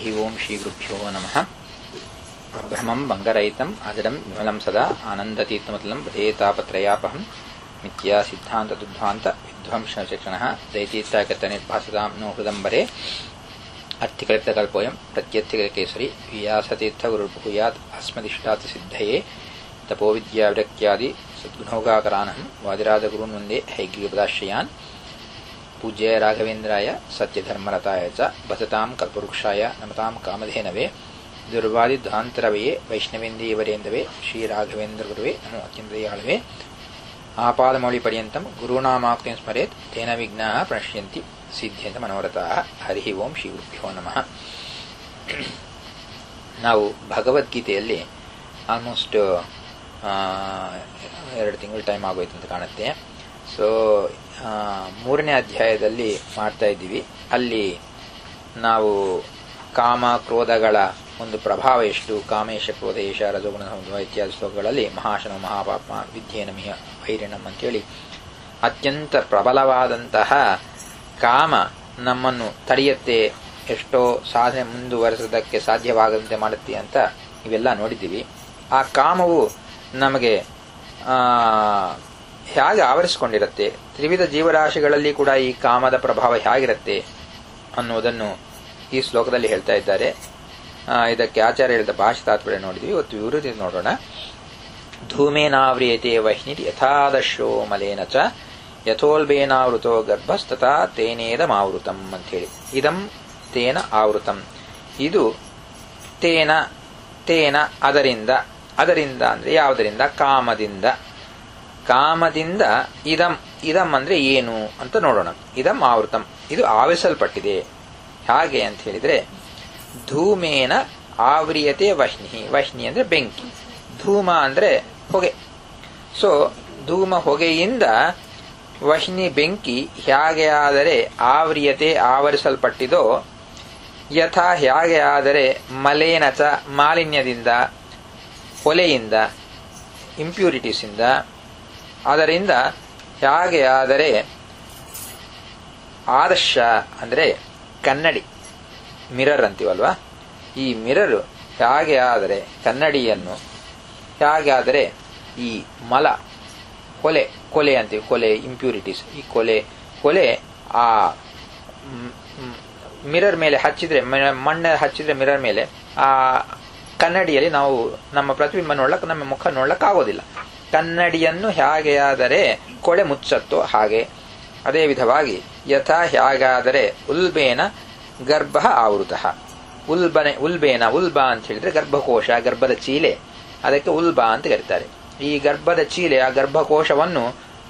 हरिः ओम् श्रीगुरुभ्यो नमः ब्रह्मं बङ्गरहितम् अजडं विमलं सदा आनन्दतीर्थमतलं भजेतापत्रयापहं मिथ्या सिद्धान्तदुद्ध्वान्त विध्वंसशिक्षणः दैतीर्थागतनिर्भासतां नो हृदम्बरे अर्थिकल्पितकल्पोऽयं प्रत्यर्थिककेसरी व्यासतीर्थगुरुर्भूयात् अस्मदिष्टात् सिद्धये तपोविद्याविरक्त्यादि सद्गुणोगाकरानहं वादिराजगुरून् वन्दे हैग्रीपदाश्रयान् पूज्याय राघवेन्द्राय सत्यधर्मरताय च भजतां कल्पवृक्षाय नमतां कामधेनवे दुर्वादिध्वान्तरवये वैष्णवेन्दीवरेन्दवे श्रीराघवेन्द्रगुरुवे नमो अत्यन्तदयाळवे आपादमौलिपर्यन्तं गुरूणामाक्तिं स्मरेत् तेन विघ्नाः प्रणश्यन्ति ಸಿದ್ಧ್ಯಂತ ಮನೋರಥಾಹ ಹರಿ ಓಂ ಶ್ರೀ ಗುರುಭ್ಯೋ ನಮಃ ನಾವು ಭಗವದ್ಗೀತೆಯಲ್ಲಿ ಆಲ್ಮೋಸ್ಟ್ ಎರಡು ತಿಂಗಳು ಟೈಮ್ ಆಗೋಯ್ತು ಅಂತ ಕಾಣುತ್ತೆ ಸೊ ಮೂರನೇ ಅಧ್ಯಾಯದಲ್ಲಿ ಮಾಡ್ತಾ ಇದ್ದೀವಿ ಅಲ್ಲಿ ನಾವು ಕಾಮ ಕ್ರೋಧಗಳ ಒಂದು ಪ್ರಭಾವ ಎಷ್ಟು ಕಾಮೇಶ ಕ್ರೋಧೇಶ ರಜಗುಣ ಇತ್ಯಾದಿ ಶ್ಲೋಕಗಳಲ್ಲಿ ಮಹಾಶನ ಮಹಾಪಾಪ ವಿದ್ಯೇನಮಿಹ ವೈರಿಣಂ ಅಂತೇಳಿ ಅತ್ಯಂತ ಪ್ರಬಲವಾದಂತಹ ಕಾಮ ನಮ್ಮನ್ನು ತಡೆಯುತ್ತೆ ಎಷ್ಟೋ ಸಾಧನೆ ಮುಂದುವರೆಸೋದಕ್ಕೆ ಸಾಧ್ಯವಾಗದಂತೆ ಮಾಡುತ್ತೆ ಅಂತ ಇವೆಲ್ಲ ನೋಡಿದ್ದೀವಿ ಆ ಕಾಮವು ನಮಗೆ ಹೇಗೆ ಆವರಿಸಿಕೊಂಡಿರುತ್ತೆ ತ್ರಿವಿಧ ಜೀವರಾಶಿಗಳಲ್ಲಿ ಕೂಡ ಈ ಕಾಮದ ಪ್ರಭಾವ ಹೇಗಿರುತ್ತೆ ಅನ್ನುವುದನ್ನು ಈ ಶ್ಲೋಕದಲ್ಲಿ ಹೇಳ್ತಾ ಇದ್ದಾರೆ ಇದಕ್ಕೆ ಆಚಾರ್ಯ ಹೇಳಿದ ಭಾಷೆ ತಾತ್ಪರ್ಯ ನೋಡಿದ್ವಿ ಇವತ್ತು ವಿವೃತಿ ನೋಡೋಣ ಧೂಮೇನಾವ್ರಿಯತೆ ವಹ್ನಿ ಯಥಾದಶೋ ಮಲೇನ ಚ ಯಥೋಲ್ಬೇನಾವೃತೋ ಗರ್ಭಸ್ತಥಾ ತೇನೇದಮಾವೃತಂ ಅಂಥೇಳಿ ಇದಂ ತೇನ ಆವೃತಂ ಇದು ತೇನ ತೇನ ಅದರಿಂದ ಅದರಿಂದ ಅಂದ್ರೆ ಯಾವುದರಿಂದ ಕಾಮದಿಂದ ಕಾಮದಿಂದ ಇದಂ ಇದಂ ಅಂದ್ರೆ ಏನು ಅಂತ ನೋಡೋಣ ಇದಂ ಆವೃತಂ ಇದು ಆವರಿಸಲ್ಪಟ್ಟಿದೆ ಹಾಗೆ ಅಂತ ಹೇಳಿದ್ರೆ ಧೂಮೇನ ಆವ್ರಿಯತೆ ವಹ್ನಿ ವಹ್ನಿ ಅಂದ್ರೆ ಬೆಂಕಿ ಧೂಮ ಅಂದ್ರೆ ಹೊಗೆ ಸೊ ಧೂಮ ಹೊಗೆಯಿಂದ ವಹ್ನಿ ಬೆಂಕಿ ಹೇಗೆ ಆದರೆ ಆವ್ರಿಯತೆ ಆವರಿಸಲ್ಪಟ್ಟಿದೋ ಯಥಾ ಹೇಗೆ ಆದರೆ ಮಲೇನಚ ಮಾಲಿನ್ಯದಿಂದ ಹೊಲೆಯಿಂದ ಇಂಪ್ಯೂರಿಟೀಸಿಂದ ಅದರಿಂದ ಹೇಗೆ ಆದರೆ ಆದರ್ಶ ಅಂದರೆ ಕನ್ನಡಿ ಮಿರರ್ ಅಂತೀವಲ್ವಾ ಈ ಮಿರರ್ ಹೇಗೆ ಆದರೆ ಕನ್ನಡಿಯನ್ನು ಹೇಗೆ ಆದರೆ ಈ ಮಲ ಕೊಲೆ ಕೊಲೆ ಅಂತೀವಿ ಕೊಲೆ ಇಂಪ್ಯೂರಿಟೀಸ್ ಈ ಕೊಲೆ ಕೊಲೆ ಆ ಮಿರರ್ ಮೇಲೆ ಹಚ್ಚಿದ್ರೆ ಮಣ್ಣ ಹಚ್ಚಿದ್ರೆ ಮಿರರ್ ಮೇಲೆ ಆ ಕನ್ನಡಿಯಲ್ಲಿ ನಾವು ನಮ್ಮ ಪ್ರತಿಬಿಂಬ ನೋಡ್ಲಕ್ಕೆ ನಮ್ಮ ಮುಖ ನೋಡ್ಲಕ್ಕೆ ಆಗೋದಿಲ್ಲ ಕನ್ನಡಿಯನ್ನು ಹೇಗೆ ಆದರೆ ಕೊಳೆ ಮುಚ್ಚತ್ತೋ ಹಾಗೆ ಅದೇ ವಿಧವಾಗಿ ಯಥಾ ಹೇಗಾದರೆ ಉಲ್ಬೇನ ಗರ್ಭ ಆವೃತ ಉಲ್ಬನೆ ಉಲ್ಬೇನ ಉಲ್ಬ ಅಂತ ಹೇಳಿದ್ರೆ ಗರ್ಭಕೋಶ ಗರ್ಭದ ಚೀಲೆ ಅದಕ್ಕೆ ಉಲ್ಬ ಅಂತ ಕರೀತಾರೆ ಈ ಗರ್ಭದ ಚೀಲೆ ಆ ಗರ್ಭಕೋಶವನ್ನು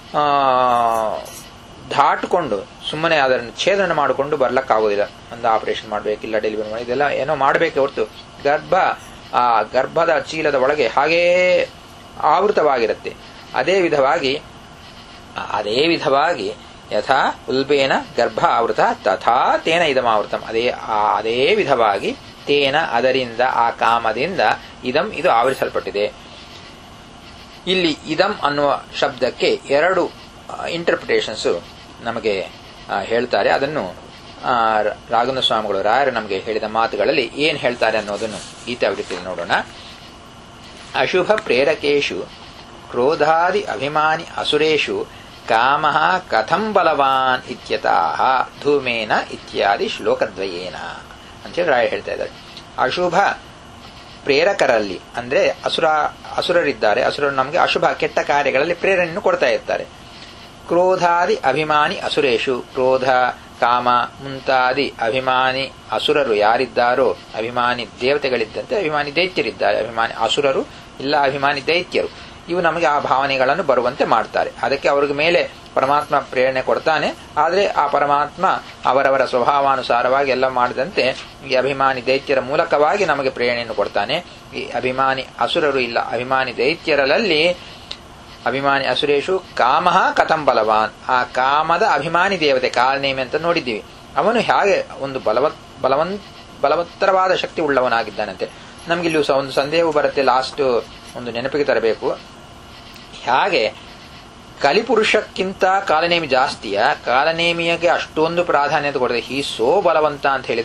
ದಾಟಿಕೊಂಡು ಸುಮ್ಮನೆ ಅದನ್ನು ಛೇದನ ಮಾಡಿಕೊಂಡು ಬರ್ಲಕ್ಕಾಗೋದಿಲ್ಲ ಒಂದು ಆಪರೇಷನ್ ಮಾಡಬೇಕಿಲ್ಲ ಡೆಲಿವರಿ ಮಾಡಿ ಇದೆಲ್ಲ ಏನೋ ಮಾಡಬೇಕೆ ಹೊರತು ಗರ್ಭ ಆ ಗರ್ಭದ ಚೀಲದ ಒಳಗೆ ಹಾಗೇ ಆವೃತವಾಗಿರುತ್ತೆ ಅದೇ ವಿಧವಾಗಿ ಅದೇ ವಿಧವಾಗಿ ಯಥಾ ಉಲ್ಬೇನ ಗರ್ಭ ಆವೃತ ತಥಾ ತೇನ ಇದಮಾವೃತಂ ಅದೇ ಅದೇ ವಿಧವಾಗಿ ತೇನ ಅದರಿಂದ ಆ ಕಾಮದಿಂದ ಇದಂ ಇದು ಆವರಿಸಲ್ಪಟ್ಟಿದೆ ಇಲ್ಲಿ ಇದಂ ಅನ್ನುವ ಶಬ್ದಕ್ಕೆ ಎರಡು ಇಂಟರ್ಪ್ರಿಟೇಷನ್ಸ್ ನಮಗೆ ಹೇಳ್ತಾರೆ ಅದನ್ನು ರಾಘನ ಸ್ವಾಮಿಗಳು ರಾಯರು ನಮಗೆ ಹೇಳಿದ ಮಾತುಗಳಲ್ಲಿ ಏನ್ ಹೇಳ್ತಾರೆ ಅನ್ನೋದನ್ನು ಗೀತಾವೃತ್ತಿಯಲ್ಲಿ ನೋಡೋಣ ಅಶುಭ ಪ್ರೇರಕೇಶು ಕ್ರೋಧಾದಿ ಅಭಿಮಾನಿ ಅಸುರೇಶು ಕಾಮ ಕಥಂ ಬಲವಾನ್ ಇತ್ಯತಃ ಧೂಮೇನ ಇತ್ಯಾದಿ ಶ್ಲೋಕದ್ವಯೇನ ಅಂತೇಳಿ ರಾಯ ಹೇಳ್ತಾ ಇದ್ದಾರೆ ಅಶುಭ ಪ್ರೇರಕರಲ್ಲಿ ಅಂದ್ರೆ ಅಸುರ ಅಸುರರಿದ್ದಾರೆ ಅಸುರರು ನಮಗೆ ಅಶುಭ ಕೆಟ್ಟ ಕಾರ್ಯಗಳಲ್ಲಿ ಪ್ರೇರಣೆಯನ್ನು ಕೊಡ್ತಾ ಇರ್ತಾರೆ ಕ್ರೋಧಾದಿ ಅಭಿಮಾನಿ ಅಸುರೇಶು ಕ್ರೋಧ ಕಾಮ ಮುಂತಾದಿ ಅಭಿಮಾನಿ ಅಸುರರು ಯಾರಿದ್ದಾರೋ ಅಭಿಮಾನಿ ದೇವತೆಗಳಿದ್ದಂತೆ ಅಭಿಮಾನಿ ದೈತ್ಯರಿದ್ದಾರೆ ಅಭಿಮಾನಿ ಅಸುರರು ಇಲ್ಲ ಅಭಿಮಾನಿ ದೈತ್ಯರು ಇವು ನಮಗೆ ಆ ಭಾವನೆಗಳನ್ನು ಬರುವಂತೆ ಮಾಡ್ತಾರೆ ಅದಕ್ಕೆ ಅವ್ರಿಗೆ ಮೇಲೆ ಪರಮಾತ್ಮ ಪ್ರೇರಣೆ ಕೊಡ್ತಾನೆ ಆದರೆ ಆ ಪರಮಾತ್ಮ ಅವರವರ ಸ್ವಭಾವಾನುಸಾರವಾಗಿ ಎಲ್ಲ ಮಾಡಿದಂತೆ ಈ ಅಭಿಮಾನಿ ದೈತ್ಯರ ಮೂಲಕವಾಗಿ ನಮಗೆ ಪ್ರೇರಣೆಯನ್ನು ಕೊಡ್ತಾನೆ ಈ ಅಭಿಮಾನಿ ಅಸುರರು ಇಲ್ಲ ಅಭಿಮಾನಿ ದೈತ್ಯರಲ್ಲಿ ಅಭಿಮಾನಿ ಅಸುರೇಶು ಕಾಮ ಕಥಂ ಬಲವಾನ್ ಆ ಕಾಮದ ಅಭಿಮಾನಿ ದೇವತೆ ಕಾಲನೇಮಿ ಅಂತ ನೋಡಿದ್ದೀವಿ ಅವನು ಹೇಗೆ ಒಂದು ಬಲವತ್ ಬಲವನ್ ಬಲವತ್ತರವಾದ ಶಕ್ತಿ ಉಳ್ಳವನಾಗಿದ್ದಾನಂತೆ ನಮಗಿಲ್ಲಿ ಸಹ ಒಂದು ಸಂದೇಹವು ಬರುತ್ತೆ ಲಾಸ್ಟ್ ಒಂದು ನೆನಪಿಗೆ ತರಬೇಕು ಹೇಗೆ ಕಲಿಪುರುಷಕ್ಕಿಂತ ಕಾಲನೇಮಿ ಜಾಸ್ತಿಯ ಕಾಲನೇಮಿಯಗೆ ಅಷ್ಟೊಂದು ಪ್ರಾಧಾನ್ಯತೆ ಕೊಡದೆ ಹೀ ಸೋ ಬಲವಂತ ಅಂತ ಹೇಳಿದ್ರೆ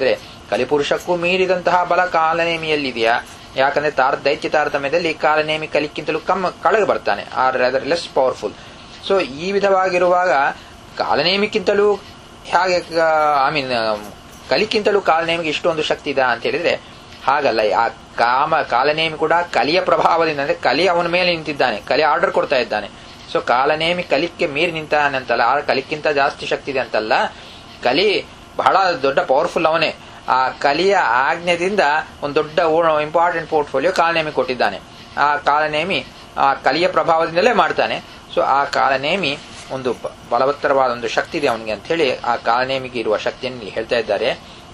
ಕಲಿಪುರುಷಕ್ಕೂ ಮೀರಿದಂತಹ ಬಲ ಕಾಲನೇಮಿಯಲ್ಲಿದೆಯಾ ಯಾಕಂದ್ರೆ ತಾರ ದೈತ್ಯ ತಾರತಮ್ಯದಲ್ಲಿ ಕಾಲನೇಮಿ ಕಲಿಕ್ಕಿಂತಲೂ ಕಮ್ಮ ಕಳಗೆ ಬರ್ತಾನೆ or other less powerful so ಈ ವಿಧವಾಗಿರುವಾಗ ಕಾಲನೇಮಿಕ್ಕಿಂತಲೂ ಹಾಗೆ ಐ ಮೀನ್ ಕಲಿಕ್ಕಿಂತಲೂ ಕಾಲನೇಮಿಗೆ ಇಷ್ಟೊಂದು ಶಕ್ತಿ ಇದೆ ಅಂತ ಹೇಳಿದ್ರೆ ಹಾಗಲ್ಲ ಆ ಕಾಮ ಕಾಲನೇಮಿ ಕೂಡ ಕಲಿಯ ಪ್ರಭಾವದಿಂದ ಅಂದ್ರೆ ಕಲಿ ಅವನ ಮೇಲೆ ನಿಂತಿದ್ದಾನೆ ಕಲಿ ಆರ್ಡರ್ ಕೊಡ್ತಾ ಇದ್ದಾನೆ ಸೊ ಕಾಲನೇಮಿ ಕಲಿಕ್ಕೆ ಮೀರಿ ನಿಂತಾನೆ ಅಂತಲ್ಲ ಆ ಕಲಿಕ್ಕಿಂತ ಜಾಸ್ತಿ ಶಕ್ತಿ ಇದೆ ಅಂತಲ್ಲ ಕಲಿ ಬಹಳ ದೊಡ್ಡ ಪವರ್ಫುಲ್ ಅವನೇ ಆ ಕಲಿಯ ಆಜ್ಞೆದಿಂದ ಒಂದು ದೊಡ್ಡ ಇಂಪಾರ್ಟೆಂಟ್ ಪೋರ್ಟ್ಫೋಲಿಯೋ ಕಾಲನೇಮಿ ಕೊಟ್ಟಿದ್ದಾನೆ ಆ ಕಾಲನೇಮಿ ಆ ಕಲಿಯ ಪ್ರಭಾವದಿಂದಲೇ ಮಾಡ್ತಾನೆ ಸೊ ಆ ಕಾಲನೇಮಿ ಒಂದು ಬಲವತ್ತರವಾದ ಒಂದು ಶಕ್ತಿ ಇದೆ ಅವನಿಗೆ ಅಂತ ಹೇಳಿ ಆ ಕಾಲನೇಮಿಗೆ ಇರುವ ಶಕ್ತಿಯನ್ನು ಇಲ್ಲಿ ಹೇಳ್ತಾ ಇದ್ದಾರೆ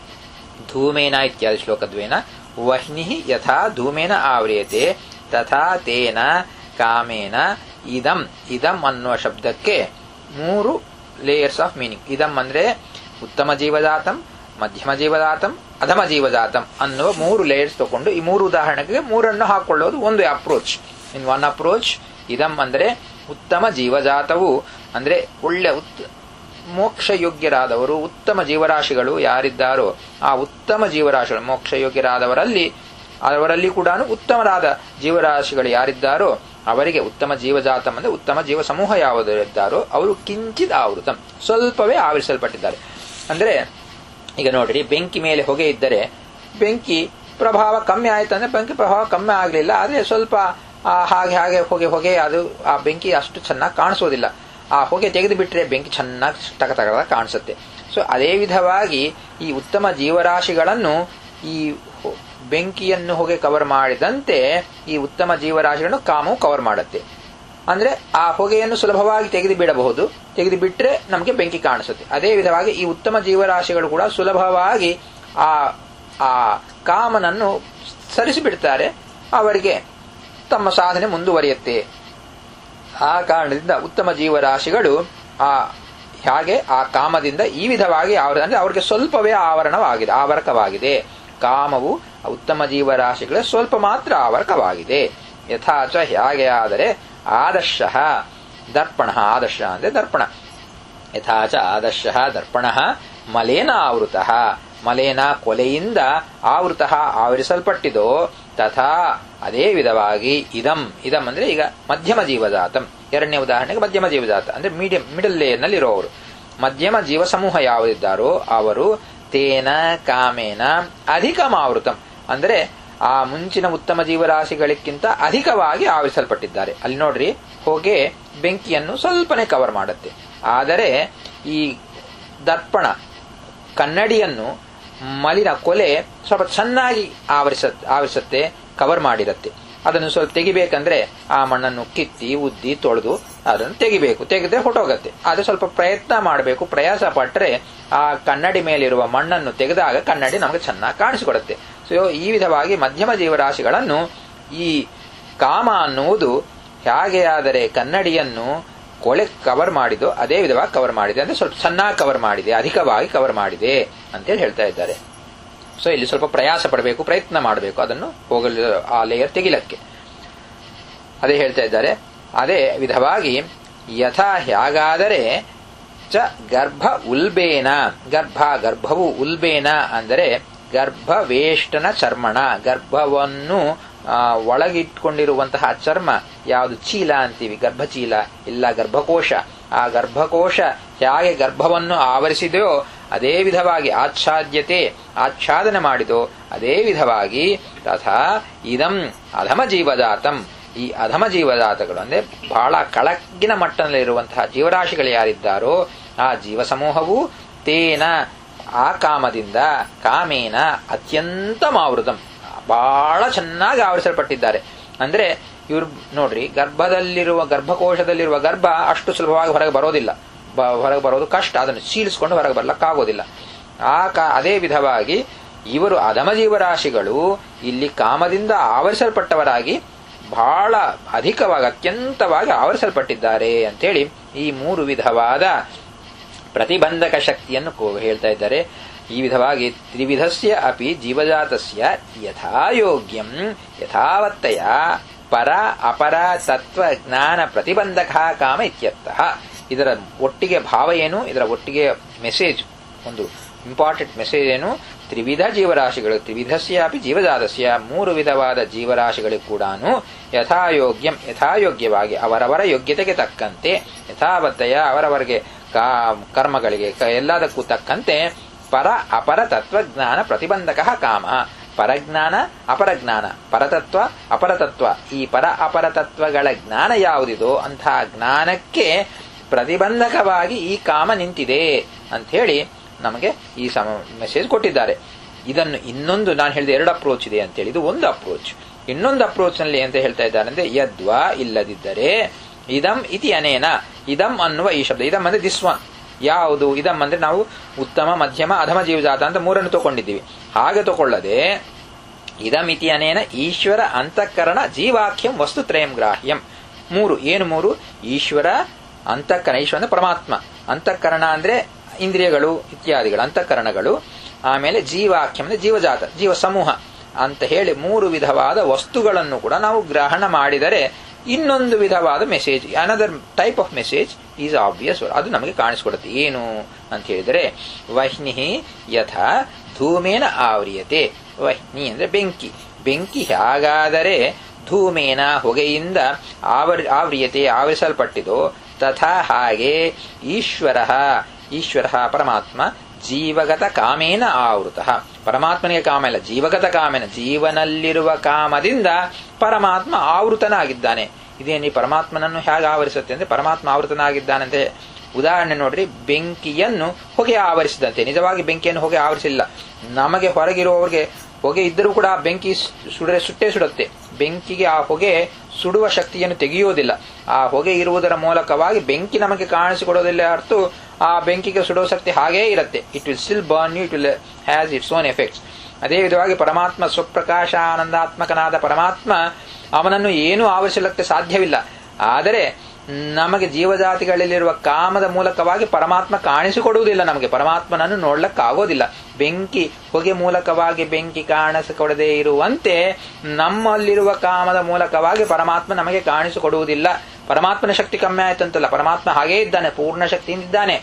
ಧೂಮೇನ ಇತ್ಯಾದಿ ಶ್ಲೋಕದ್ವೇನ ವಹ್ನಿ ಯಥಾ ಧೂಮೇನ ಆವ್ರಿಯತೆ ತಥಾ ತೇನ ಕಾಮೇನ ಇದಂ ಇದಂ ಅನ್ನುವ ಶಬ್ದಕ್ಕೆ ಮೂರು ಲೇಯರ್ಸ್ ಆಫ್ ಮೀನಿಂಗ್ ಇದಂ ಅಂದ್ರೆ ಉತ್ತಮ ಜೀವಜಾತಂ ಮಧ್ಯಮ ಜೀವಜಾತಂ ಅಧಮ ಜೀವಜಾತಂ ಅನ್ನುವ ಮೂರು ಲೇಯರ್ಸ್ ತಗೊಂಡು ಈ ಮೂರು ಉದಾಹರಣೆಗೆ ಮೂರನ್ನು ಹಾಕೊಳ್ಳೋದು ಒಂದು ಅಪ್ರೋಚ್ ಇನ್ ಒನ್ ಅಪ್ರೋಚ್ ಇದಂ ಅಂದ್ರೆ ಉತ್ತಮ ಜೀವಜಾತವು ಅಂದ್ರೆ ಒಳ್ಳೆ ಮೋಕ್ಷ ಯೋಗ್ಯರಾದವರು ಉತ್ತಮ ಜೀವರಾಶಿಗಳು ಯಾರಿದ್ದಾರೋ ಆ ಉತ್ತಮ ಜೀವರಾಶಿಗಳು ಮೋಕ್ಷ ಯೋಗ್ಯರಾದವರಲ್ಲಿ ಅವರಲ್ಲಿ ಕೂಡ ಉತ್ತಮರಾದ ಜೀವರಾಶಿಗಳು ಯಾರಿದ್ದಾರೋ ಅವರಿಗೆ ಉತ್ತಮ ಜೀವಜಾತಂ ಅಂದ್ರೆ ಉತ್ತಮ ಜೀವ ಸಮೂಹ ಯಾವುದಿದ್ದಾರೋ ಅವರು ಕಿಂಚಿತ್ ಆವೃತಂ ಸ್ವಲ್ಪವೇ ಆವರಿಸಲ್ಪಟ್ಟಿದ್ದಾರೆ ಅಂದ್ರೆ ಈಗ ನೋಡ್ರಿ ಬೆಂಕಿ ಮೇಲೆ ಹೊಗೆ ಇದ್ದರೆ ಬೆಂಕಿ ಪ್ರಭಾವ ಕಮ್ಮಿ ಆಯ್ತು ಅಂದ್ರೆ ಬೆಂಕಿ ಪ್ರಭಾವ ಕಮ್ಮಿ ಆಗಲಿಲ್ಲ ಆದ್ರೆ ಸ್ವಲ್ಪ ಹಾಗೆ ಹಾಗೆ ಹೊಗೆ ಹೊಗೆ ಅದು ಆ ಬೆಂಕಿ ಅಷ್ಟು ಚೆನ್ನಾಗಿ ಕಾಣಿಸೋದಿಲ್ಲ ಆ ಹೊಗೆ ತೆಗೆದು ಬಿಟ್ರೆ ಬೆಂಕಿ ಚೆನ್ನಾಗಿ ತಗ ತಗದ ಕಾಣಿಸುತ್ತೆ ಸೊ ಅದೇ ವಿಧವಾಗಿ ಈ ಉತ್ತಮ ಜೀವರಾಶಿಗಳನ್ನು ಈ ಬೆಂಕಿಯನ್ನು ಹೊಗೆ ಕವರ್ ಮಾಡಿದಂತೆ ಈ ಉತ್ತಮ ಜೀವರಾಶಿಗಳನ್ನು ಕಾಮವು ಕವರ್ ಮಾಡುತ್ತೆ ಅಂದ್ರೆ ಆ ಹೊಗೆಯನ್ನು ಸುಲಭವಾಗಿ ತೆಗೆದು ಬಿಡಬಹುದು ತೆಗೆದು ಬಿಟ್ರೆ ನಮಗೆ ಬೆಂಕಿ ಕಾಣಿಸುತ್ತೆ ಅದೇ ವಿಧವಾಗಿ ಈ ಉತ್ತಮ ಜೀವರಾಶಿಗಳು ಕೂಡ ಸುಲಭವಾಗಿ ಆ ಆ ಕಾಮನನ್ನು ಸರಿಸಿಬಿಡ್ತಾರೆ ಅವರಿಗೆ ತಮ್ಮ ಸಾಧನೆ ಮುಂದುವರಿಯುತ್ತೆ ಆ ಕಾರಣದಿಂದ ಉತ್ತಮ ಜೀವರಾಶಿಗಳು ಆ ಹಾಗೆ ಆ ಕಾಮದಿಂದ ಈ ವಿಧವಾಗಿ ಆವರ ಅಂದ್ರೆ ಅವ್ರಿಗೆ ಸ್ವಲ್ಪವೇ ಆವರಣವಾಗಿದೆ ಆವರಕವಾಗಿದೆ ಕಾಮವು ಉತ್ತಮ ಜೀವರಾಶಿಗಳ ಸ್ವಲ್ಪ ಮಾತ್ರ ಆವರಕವಾಗಿದೆ ಯಥಾಚ ಹೇಗೆ ಆದರೆ ಆದರ್ಶ ದರ್ಪಣ ಆದರ್ಶ ಅಂದ್ರೆ ದರ್ಪಣ ಯಥಾಚ ಆದರ್ಶ ದರ್ಪಣ ಮಲೇನ ಆವೃತ ಮಲೇನ ಕೊಲೆಯಿಂದ ಆವೃತ ಆವರಿಸಲ್ಪಟ್ಟಿದೋ ತಥಾ ಅದೇ ವಿಧವಾಗಿ ಇದಂ ಇದಂ ಅಂದ್ರೆ ಈಗ ಮಧ್ಯಮ ಜೀವಜಾತಂ ಎರಡನೇ ಉದಾಹರಣೆಗೆ ಮಧ್ಯಮ ಜೀವಜಾತ ಅಂದ್ರೆ ಮೀಡಿಯಂ ಮಿಡಲ್ ಲೇಯರ್ನಲ್ಲಿ ಇರೋವರು ಮಧ್ಯಮ ಜೀವ ಸಮೂಹ ಯಾವುದಿದ್ದಾರೋ ಅವರು ತೇನ ಕಾಮೇನ ಅಧಿಕಮಾವೃತಂ ಅಂದ್ರೆ ಆ ಮುಂಚಿನ ಉತ್ತಮ ಜೀವರಾಶಿಗಳಿಗಿಂತ ಅಧಿಕವಾಗಿ ಆವರಿಸಲ್ಪಟ್ಟಿದ್ದಾರೆ ಅಲ್ಲಿ ನೋಡ್ರಿ ಹೊಗೆ ಬೆಂಕಿಯನ್ನು ಸ್ವಲ್ಪನೇ ಕವರ್ ಮಾಡುತ್ತೆ ಆದರೆ ಈ ದರ್ಪಣ ಕನ್ನಡಿಯನ್ನು ಮಲಿನ ಕೊಲೆ ಸ್ವಲ್ಪ ಚೆನ್ನಾಗಿ ಆವರಿಸ ಆವರಿಸುತ್ತೆ ಕವರ್ ಮಾಡಿರುತ್ತೆ ಅದನ್ನು ಸ್ವಲ್ಪ ತೆಗಿಬೇಕಂದ್ರೆ ಆ ಮಣ್ಣನ್ನು ಕಿತ್ತಿ ಉದ್ದಿ ತೊಳೆದು ಅದನ್ನು ತೆಗಿಬೇಕು ತೆಗೆದ್ರೆ ಹೊಟ್ಟೋಗತ್ತೆ ಅದು ಸ್ವಲ್ಪ ಪ್ರಯತ್ನ ಮಾಡಬೇಕು ಪ್ರಯಾಸ ಪಟ್ಟರೆ ಆ ಕನ್ನಡಿ ಮೇಲಿರುವ ಮಣ್ಣನ್ನು ತೆಗೆದಾಗ ಕನ್ನಡಿ ನಮಗೆ ಚೆನ್ನಾಗಿ ಕಾಣಿಸಿಕೊಡುತ್ತೆ ಸೊ ಈ ವಿಧವಾಗಿ ಮಧ್ಯಮ ಜೀವರಾಶಿಗಳನ್ನು ಈ ಕಾಮ ಅನ್ನುವುದು ಹೇಗೆ ಆದರೆ ಕನ್ನಡಿಯನ್ನು ಕೊಳೆ ಕವರ್ ಮಾಡಿದೋ ಅದೇ ವಿಧವಾಗಿ ಕವರ್ ಮಾಡಿದೆ ಅಂದ್ರೆ ಸ್ವಲ್ಪ ಚೆನ್ನಾಗಿ ಕವರ್ ಮಾಡಿದೆ ಅಧಿಕವಾಗಿ ಕವರ್ ಮಾಡಿದೆ ಅಂತೇಳಿ ಹೇಳ್ತಾ ಇದ್ದಾರೆ ಸೊ ಇಲ್ಲಿ ಸ್ವಲ್ಪ ಪ್ರಯಾಸ ಪಡಬೇಕು ಪ್ರಯತ್ನ ಮಾಡಬೇಕು ಅದನ್ನು ಹೋಗಲು ಆ ಲೇಯರ್ ತೆಗಿಲಕ್ಕೆ ಅದೇ ಹೇಳ್ತಾ ಇದ್ದಾರೆ ಅದೇ ವಿಧವಾಗಿ ಯಥಾ ಹೇಗಾದರೆ ಚ ಗರ್ಭ ಉಲ್ಬೇನ ಗರ್ಭ ಗರ್ಭವು ಉಲ್ಬೇನ ಅಂದರೆ ಗರ್ಭವೇಷ್ಟನ ಚರ್ಮಣ ಗರ್ಭವನ್ನು ಒಳಗಿಟ್ಕೊಂಡಿರುವಂತಹ ಚರ್ಮ ಯಾವುದು ಚೀಲ ಅಂತೀವಿ ಗರ್ಭಚೀಲ ಇಲ್ಲ ಗರ್ಭಕೋಶ ಆ ಗರ್ಭಕೋಶ ಹೇಗೆ ಗರ್ಭವನ್ನು ಆವರಿಸಿದೆಯೋ ಅದೇ ವಿಧವಾಗಿ ಆಚ್ಛಾದ್ಯತೆ ಆಚ್ಛಾದನೆ ಮಾಡಿದೋ ಅದೇ ವಿಧವಾಗಿ ತಥಾ ಇದಂ ಅಧಮ ಜೀವಜಾತಂ ಈ ಅಧಮ ಜೀವಜಾತಗಳು ಅಂದ್ರೆ ಬಹಳ ಕೆಳಗಿನ ಮಟ್ಟದಲ್ಲಿರುವಂತಹ ಜೀವರಾಶಿಗಳು ಯಾರಿದ್ದಾರೋ ಆ ಜೀವ ಸಮೂಹವು ತೇನ ಆ ಕಾಮದಿಂದ ಕಾಮೇನ ಅತ್ಯಂತ ಮಾವೃತಂ ಬಹಳ ಚೆನ್ನಾಗಿ ಆವರಿಸಲ್ಪಟ್ಟಿದ್ದಾರೆ ಅಂದ್ರೆ ಇವ್ರು ನೋಡ್ರಿ ಗರ್ಭದಲ್ಲಿರುವ ಗರ್ಭಕೋಶದಲ್ಲಿರುವ ಗರ್ಭ ಅಷ್ಟು ಸುಲಭವಾಗಿ ಹೊರಗೆ ಬರೋದಿಲ್ಲ ಹೊರಗೆ ಬರೋದು ಕಷ್ಟ ಅದನ್ನು ಸೀಳಿಸ್ಕೊಂಡು ಹೊರಗೆ ಬರ್ಲಕ್ಕಾಗೋದಿಲ್ಲ ಆ ಕಾ ಅದೇ ವಿಧವಾಗಿ ಇವರು ಅಧಮ ಜೀವರಾಶಿಗಳು ಇಲ್ಲಿ ಕಾಮದಿಂದ ಆವರಿಸಲ್ಪಟ್ಟವರಾಗಿ ಬಹಳ ಅಧಿಕವಾಗಿ ಅತ್ಯಂತವಾಗಿ ಆವರಿಸಲ್ಪಟ್ಟಿದ್ದಾರೆ ಅಂತೇಳಿ ಈ ಮೂರು ವಿಧವಾದ ಪ್ರತಿಬಂಧಕ ಶಕ್ತಿಯನ್ನು ಹೇಳ್ತಾ ಇದ್ದಾರೆ ಈ ವಿಧವಾಗಿ ತ್ರಿವಿಧಸ್ಯ ಅಪಿ ಜೀವಜಾತಸ್ಯ ಯಥಾಯೋಗ್ಯಂ ಯಥಾವತ್ತಯ ಪರ ಅಪರ ತತ್ವ ಜ್ಞಾನ ಪ್ರತಿಬಂಧಕ ಕಾಮ ಇತ್ಯರ್ಥಃ ಇದರ ಒಟ್ಟಿಗೆ ಭಾವ ಏನು ಇದರ ಒಟ್ಟಿಗೆ ಮೆಸೇಜ್ ಒಂದು ಇಂಪಾರ್ಟೆಂಟ್ ಮೆಸೇಜ್ ಏನು ತ್ರಿವಿಧ ಜೀವರಾಶಿಗಳು ತ್ರಿವಿಧಸ್ಯಾಪಿ ಜೀವಜಾತಸ್ಯ ಮೂರು ವಿಧವಾದ ಜೀವರಾಶಿಗಳಿಗೂ ಕೂಡ ಯಥಾಯೋಗ್ಯಂ ಯಥಾಯೋಗ್ಯವಾಗಿ ಅವರವರ ಯೋಗ್ಯತೆಗೆ ತಕ್ಕಂತೆ ಯಥಾವತ್ತಯ ಅವರವರಿಗೆ ಕರ್ಮಗಳಿಗೆ ಎಲ್ಲದಕ್ಕೂ ತಕ್ಕಂತೆ ಪರ ಅಪರ ತತ್ವಜ್ಞಾನ ಪ್ರತಿಬಂಧಕ ಕಾಮ ಪರಜ್ಞಾನ ಅಪರಜ್ಞಾನ ಪರತತ್ವ ಅಪರತತ್ವ ಈ ಪರ ಅಪರತತ್ವಗಳ ಜ್ಞಾನ ಯಾವುದಿದೋ ಅಂತಹ ಜ್ಞಾನಕ್ಕೆ ಪ್ರತಿಬಂಧಕವಾಗಿ ಈ ಕಾಮ ನಿಂತಿದೆ ಅಂತ ಹೇಳಿ ನಮಗೆ ಈ ಸಮ ಮೆಸೇಜ್ ಕೊಟ್ಟಿದ್ದಾರೆ ಇದನ್ನು ಇನ್ನೊಂದು ನಾನು ಹೇಳಿದ ಎರಡು ಅಪ್ರೋಚ್ ಇದೆ ಅಂತೇಳಿ ಇದು ಒಂದು ಅಪ್ರೋಚ್ ಇನ್ನೊಂದು ಅಪ್ರೋಚ್ ನಲ್ಲಿ ಅಂತ ಹೇಳ್ತಾ ಇದ್ದಾರೆ ಅಂದ್ರೆ ಯದ್ವಾ ಇಲ್ಲದಿದ್ದರೆ ಇದಂ ಇತಿ ಅನೇನ ಇದಂ ಅನ್ನುವ ಈ ಶಬ್ದ ಇದಂ ಅಂದ್ರೆ ದಿಸ್ ಒನ್ ಯಾವುದು ಇದಂ ಅಂದ್ರೆ ನಾವು ಉತ್ತಮ ಮಧ್ಯಮ ಅಧಮ ಜೀವಜಾತ ಅಂತ ಮೂರನ್ನು ತಗೊಂಡಿದ್ದೀವಿ ಹಾಗೆ ತಗೊಳ್ಳದೆ ಇದಮಿತಿ ಅನೇನ ಈಶ್ವರ ಅಂತಃಕರಣ ಜೀವಾಖ್ಯಂ ವಸ್ತುತ್ರಯಂ ಗ್ರಾಹ್ಯಂ ಮೂರು ಏನು ಮೂರು ಈಶ್ವರ ಅಂತಃಕರಣ ಈಶ್ವರ ಅಂದ್ರೆ ಪರಮಾತ್ಮ ಅಂತಃಕರಣ ಅಂದ್ರೆ ಇಂದ್ರಿಯಗಳು ಇತ್ಯಾದಿಗಳು ಅಂತಃಕರಣಗಳು ಆಮೇಲೆ ಜೀವಾಖ್ಯಂ ಅಂದ್ರೆ ಜೀವಜಾತ ಜೀವ ಸಮೂಹ ಅಂತ ಹೇಳಿ ಮೂರು ವಿಧವಾದ ವಸ್ತುಗಳನ್ನು ಕೂಡ ನಾವು ಗ್ರಹಣ ಮಾಡಿದರೆ ಇನ್ನೊಂದು ವಿಧವಾದ message another type of message is obvious ಅದು ನಮಗೆ ಕಾಣಿಸ್ಕೊಡುತ್ತೆ ಏನು ಅಂತ ಹೇಳಿದರೆ ವಹ್ನಿ ಯಥ ಧೂಮೇನ ಆವ್ರಿಯತೆ ವಹ್ನಿ ಅಂದ್ರೆ ಬೆಂಕಿ ಬೆಂಕಿ ಹೇಗಾದರೆ ಧೂಮೇನ ಹೊಗೆಯಿಂದ ಆವರ್ ಆವ್ರಿಯತೆ ಆವರಿಸಲ್ಪಟ್ಟಿದೋ ತಥಾ ಹಾಗೆ ಈಶ್ವರ ಈಶ್ವರ ಪರಮಾತ್ಮ ಜೀವಗತ ಕಾಮೇನ ಆವೃತ ಪರಮಾತ್ಮನಿಗೆ ಕಾಮ ಇಲ್ಲ ಜೀವಗತ ಕಾಮೇನ ಜೀವನಲ್ಲಿರುವ ಕಾಮದಿಂದ ಪರಮಾತ್ಮ ಆವೃತನಾಗಿದ್ದಾನೆ ಇದೇನು ಪರಮಾತ್ಮನನ್ನು ಹೇಗೆ ಆವರಿಸುತ್ತೆ ಅಂದ್ರೆ ಪರಮಾತ್ಮ ಆವೃತನಾಗಿದ್ದಾನಂತೆ ಉದಾಹರಣೆ ನೋಡ್ರಿ ಬೆಂಕಿಯನ್ನು ಹೊಗೆ ಆವರಿಸಿದಂತೆ ನಿಜವಾಗಿ ಬೆಂಕಿಯನ್ನು ಹೊಗೆ ಆವರಿಸಿಲ್ಲ ನಮಗೆ ಹೊರಗಿರುವವರಿಗೆ ಹೊಗೆ ಇದ್ದರೂ ಕೂಡ ಬೆಂಕಿ ಸುಡರೆ ಸುಟ್ಟೇ ಸುಡುತ್ತೆ ಬೆಂಕಿಗೆ ಆ ಹೊಗೆ ಸುಡುವ ಶಕ್ತಿಯನ್ನು ತೆಗೆಯುವುದಿಲ್ಲ ಆ ಹೊಗೆ ಇರುವುದರ ಮೂಲಕವಾಗಿ ಬೆಂಕಿ ನಮಗೆ ಕಾಣಿಸಿಕೊಡೋದಿಲ್ಲ ಹೊರತು ಆ ಬೆಂಕಿಗೆ ಸುಡುವ ಶಕ್ತಿ ಹಾಗೇ ಇರುತ್ತೆ it will still burn you it will has its own effects ಅದೇ ವಿಧವಾಗಿ ಪರಮಾತ್ಮ ಸ್ವಪ್ರಕಾಶ ಆನಂದಾತ್ಮಕನಾದ ಪರಮಾತ್ಮ ಅವನನ್ನು ಏನೂ ಆವರಿಸಲಿಕ್ಕೆ ಸಾಧ್ಯವಿಲ್ಲ ಆದರೆ ನಮಗೆ ಜೀವಜಾತಿಗಳಲ್ಲಿರುವ ಕಾಮದ ಮೂಲಕವಾಗಿ ಪರಮಾತ್ಮ ಕಾಣಿಸಿಕೊಡುವುದಿಲ್ಲ ನಮಗೆ ಪರಮಾತ್ಮನನ್ನು ನೋಡ್ಲಕ್ಕಾಗೋದಿಲ್ಲ ಬೆಂಕಿ ಹೊಗೆ ಮೂಲಕವಾಗಿ ಬೆಂಕಿ ಕಾಣಿಸಿಕೊಡದೇ ಇರುವಂತೆ ನಮ್ಮಲ್ಲಿರುವ ಕಾಮದ ಮೂಲಕವಾಗಿ ಪರಮಾತ್ಮ ನಮಗೆ ಕಾಣಿಸಿಕೊಡುವುದಿಲ್ಲ ಪರಮಾತ್ಮನ ಶಕ್ತಿ ಕಮ್ಮಿ ಆಯ್ತಂತಲ್ಲ ಪರಮಾತ್ಮ ಹಾಗೇ ಇದ್ದಾನೆ ಪೂರ್ಣ ಶಕ್ತಿಯಿಂದ ಇದ್ದಾನೆ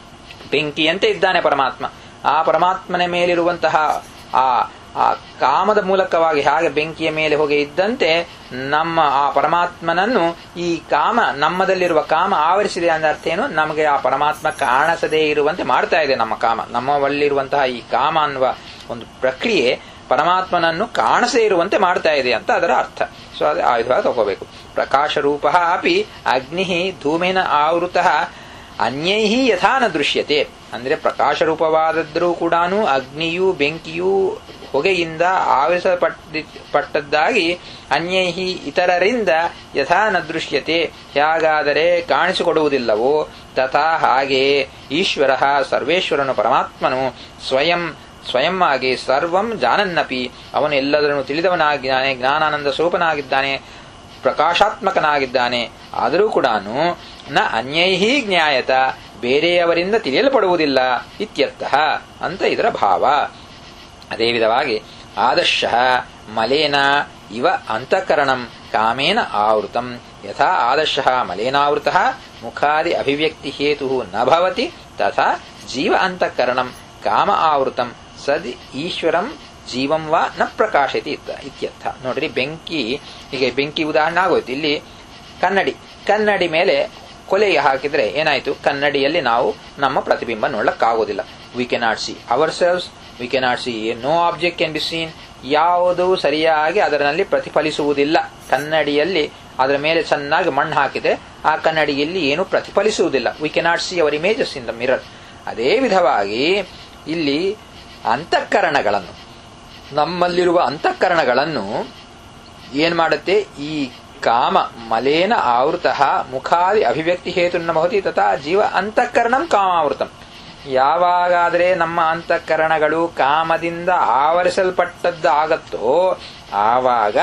ಬೆಂಕಿಯಂತೆ ಇದ್ದಾನೆ ಪರಮಾತ್ಮ ಆ ಪರಮಾತ್ಮನ ಮೇಲಿರುವಂತಹ ಆ ಆ ಕಾಮದ ಮೂಲಕವಾಗಿ ಹಾಗೆ ಬೆಂಕಿಯ ಮೇಲೆ ಹೋಗಿ ಇದ್ದಂತೆ ನಮ್ಮ ಆ ಪರಮಾತ್ಮನನ್ನು ಈ ಕಾಮ ನಮ್ಮದಲ್ಲಿರುವ ಕಾಮ ಆವರಿಸಿದೆ ಅಂದ ಅರ್ಥ ಏನು ನಮಗೆ ಆ ಪರಮಾತ್ಮ ಕಾಣಿಸದೇ ಇರುವಂತೆ ಮಾಡ್ತಾ ಇದೆ ನಮ್ಮ ಕಾಮ ನಮ್ಮಲ್ಲಿರುವಂತಹ ಈ ಕಾಮ ಅನ್ನುವ ಒಂದು ಪ್ರಕ್ರಿಯೆ ಪರಮಾತ್ಮನನ್ನು ಕಾಣಿಸದೇ ಇರುವಂತೆ ಮಾಡ್ತಾ ಇದೆ ಅಂತ ಅದರ ಅರ್ಥ ಸೊ ಅದೇ ಆಯುಧವಾಗಿ ತಗೋಬೇಕು ಪ್ರಕಾಶ ರೂಪ ಅಪಿ ಅಗ್ನಿ ಧೂಮೇನ ಆವೃತ ಅನ್ಯೈ ಯಥಾ ನ ದೃಶ್ಯತೆ ಅಂದ್ರೆ ಪ್ರಕಾಶ ರೂಪವಾದದ್ರೂ ಕೂಡ ಅಗ್ನಿಯು ಬೆಂಕಿಯು ಹೊಗೆಯಿಂದ ಆವರಿಸಲ್ಪಟ್ಟದ್ದಾಗಿ ಅನ್ಯೈಹಿ ಇತರರಿಂದ ಯಥಾ ನ ದೃಶ್ಯತೆ ಹೇಗಾದರೆ ಕಾಣಿಸಿಕೊಡುವುದಿಲ್ಲವೋ ತಥಾ ಹಾಗೆಯೇ ಈಶ್ವರ ಸರ್ವೇಶ್ವರನು ಪರಮಾತ್ಮನು ಸ್ವಯಂ ಸ್ವಯಂ ಆಗಿ ಸರ್ವಂ ಜಾನನ್ನಪಿ ಅವನು ಎಲ್ಲದನ್ನು ತಿಳಿದವನಾಗಿದ್ದಾನೆ ಜ್ಞಾನಾನಂದ ಸ್ವರೂಪನಾಗಿದ್ದಾನೆ ಪ್ರಕಾಶಾತ್ಮಕನಾಗಿದ್ದಾನೆ ಆದರೂ ಕೂಡ ನ ಅನ್ಯೈಹಿ ಜ್ಞಾಯತ ಬೇರೆಯವರಿಂದ ತಿಳಿಯಲ್ಪಡುವುದಿಲ್ಲ ಇತ್ಯರ್ಥಃ ಅಂತ ಇದರ ಭಾವ ಅದೇ ವಿಧವಾಗಿ ಆದರ್ಶ ಮಲೇನ ಇವ ಅಂತಃಕರಣಂ ಕಾಮೇನ ಆವೃತಂ ಯಥಾ ಆದರ್ಶ ಮಲೇನಾವೃತ ಮುಖಾದಿ ಅಭಿವ್ಯಕ್ತಿ ಹೇತು ನ ಭವತಿ ತಥಾ ಜೀವ ಅಂತಃಕರಣಂ ಕಾಮ ಆವೃತಂ ಸದ್ ಈಶ್ವರಂ ಜೀವಂ ವಾ ನ ಪ್ರಕಾಶತಿ ಇತ್ಯರ್ಥ ನೋಡ್ರಿ ಬೆಂಕಿ ಹೀಗೆ ಬೆಂಕಿ ಉದಾಹರಣೆ ಆಗೋಯ್ತು ಇಲ್ಲಿ ಕನ್ನಡಿ ಕನ್ನಡಿ ಮೇಲೆ ಕೊಲೆಗೆ ಹಾಕಿದ್ರೆ ಏನಾಯ್ತು ಕನ್ನಡಿಯಲ್ಲಿ ನಾವು ನಮ್ಮ ಪ್ರತಿಬಿಂಬ ನೋಡ್ಲಕ್ಕಾಗೋದಿಲ್ಲ we cannot see ourselves we cannot see no object can be seen ಯಾವುದೂ ಸರಿಯಾಗಿ ಅದರಲ್ಲಿ ಪ್ರತಿಫಲಿಸುವುದಿಲ್ಲ ಕನ್ನಡಿಯಲ್ಲಿ ಅದರ ಮೇಲೆ ಚೆನ್ನಾಗಿ ಮಣ್ಣು ಹಾಕಿದ್ರೆ ಆ ಕನ್ನಡಿಯಲ್ಲಿ ಏನು ಪ್ರತಿಫಲಿಸುವುದಿಲ್ಲ we cannot see our images in the mirror ಅದೇ ವಿಧವಾಗಿ ಇಲ್ಲಿ ಅಂತಃಕರಣಗಳನ್ನು ನಮ್ಮಲ್ಲಿರುವ ಅಂತಃಕರಣಗಳನ್ನು ಏನ್ ಮಾಡುತ್ತೆ ಈ ಕಾಮ ಮಲೇನ ಆವೃತ ಮುಖಾದಿ ಅಭಿವ್ಯಕ್ತಿ ಹೇತು ಭವತಿ ತಥಾ ಜೀವ ಅಂತಃಕರಣಂ ಕಾಮಾವೃತಂ ಯಾವಾಗಾದರೆ ನಮ್ಮ ಅಂತಃಕರಣಗಳು ಕಾಮದಿಂದ ಆವರಿಸಲ್ಪಟ್ಟದ್ದಾಗತ್ತೋ ಆವಾಗ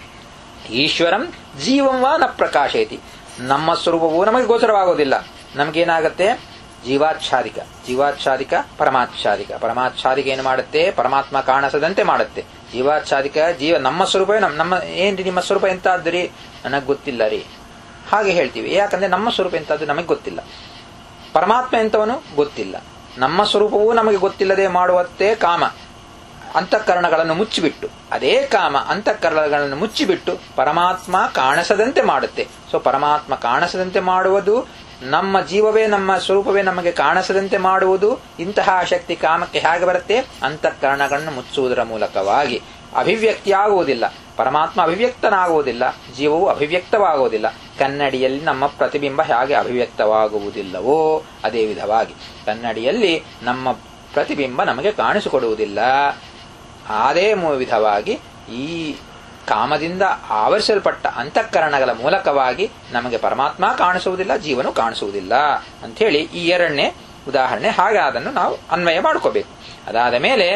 ಈಶ್ವರಂ ಜೀವಂ ವಾ ನ ಪ್ರಕಾಶಯತಿ ನಮ್ಮ ಸ್ವರೂಪವು ನಮಗೆ ಗೋಚರವಾಗೋದಿಲ್ಲ ನಮಗೇನಾಗತ್ತೆ ಜೀವಾಚ್ಛಾದಿಕ ಜೀವಾಚ್ಛಾದಿಕ ಪರಮಾಚ್ಛಾದಿಕ ಪರಮಾಚ್ಛಾದಿಕ ಏನು ಮಾಡುತ್ತೆ ಪರಮಾತ್ಮ ಕಾಣಿಸದಂತೆ ಮಾಡುತ್ತೆ ಜೀವಾಚ್ಛಾದಿಕ ಜೀವ ನಮ್ಮ ಸ್ವರೂಪ ನಮ್ಮ ಏನ್ರಿ ನಿಮ್ಮ ಸ್ವರೂಪ ಎಂತಾದ್ರಿ ನನಗೆ ಗೊತ್ತಿಲ್ಲ ರೀ ಹಾಗೆ ಹೇಳ್ತೀವಿ ಯಾಕಂದ್ರೆ ನಮ್ಮ ಸ್ವರೂಪ ಎಂತಾದ್ರು ನಮಗೆ ಗೊತ್ತಿಲ್ಲ ಪರಮಾತ್ಮ ಎಂತವನು ಗೊತ್ತಿಲ್ಲ ನಮ್ಮ ಸ್ವರೂಪವೂ ನಮಗೆ ಗೊತ್ತಿಲ್ಲದೆ ಮಾಡುವತ್ತೇ ಕಾಮ ಅಂತಃಕರಣಗಳನ್ನು ಮುಚ್ಚಿಬಿಟ್ಟು ಅದೇ ಕಾಮ ಅಂತಃಕರಣಗಳನ್ನು ಮುಚ್ಚಿಬಿಟ್ಟು ಪರಮಾತ್ಮ ಕಾಣಿಸದಂತೆ ಮಾಡುತ್ತೆ ಸೊ ಪರಮಾತ್ಮ ಕಾಣಿಸದಂತೆ ಮಾಡುವುದು ನಮ್ಮ ಜೀವವೇ ನಮ್ಮ ಸ್ವರೂಪವೇ ನಮಗೆ ಕಾಣಿಸದಂತೆ ಮಾಡುವುದು ಇಂತಹ ಶಕ್ತಿ ಕಾಮಕ್ಕೆ ಹೇಗೆ ಬರುತ್ತೆ ಅಂತಃಕರಣಗಳನ್ನು ಮುಚ್ಚುವುದರ ಮೂಲಕವಾಗಿ ಅಭಿವ್ಯಕ್ತಿಯಾಗುವುದಿಲ್ಲ ಪರಮಾತ್ಮ ಅಭಿವ್ಯಕ್ತನಾಗುವುದಿಲ್ಲ ಜೀವವು ಅಭಿವ್ಯಕ್ತವಾಗುವುದಿಲ್ಲ ಕನ್ನಡಿಯಲ್ಲಿ ನಮ್ಮ ಪ್ರತಿಬಿಂಬ ಹೇಗೆ ಅಭಿವ್ಯಕ್ತವಾಗುವುದಿಲ್ಲವೋ ಅದೇ ವಿಧವಾಗಿ ಕನ್ನಡಿಯಲ್ಲಿ ನಮ್ಮ ಪ್ರತಿಬಿಂಬ ನಮಗೆ ಕಾಣಿಸಿಕೊಡುವುದಿಲ್ಲ ಅದೇ ವಿಧವಾಗಿ ಈ ಕಾಮದಿಂದ ಆವರಿಸಲ್ಪಟ್ಟ ಅಂತಃಕರಣಗಳ ಮೂಲಕವಾಗಿ ನಮಗೆ ಪರಮಾತ್ಮ ಕಾಣಿಸುವುದಿಲ್ಲ ಜೀವನು ಕಾಣಿಸುವುದಿಲ್ಲ ಅಂಥೇಳಿ ಈ ಎರಡನೇ ಉದಾಹರಣೆ ಹಾಗೆ ಅದನ್ನು ನಾವು ಅನ್ವಯ ಮಾಡ್ಕೋಬೇಕು ಅದಾದ ಮೇಲೆ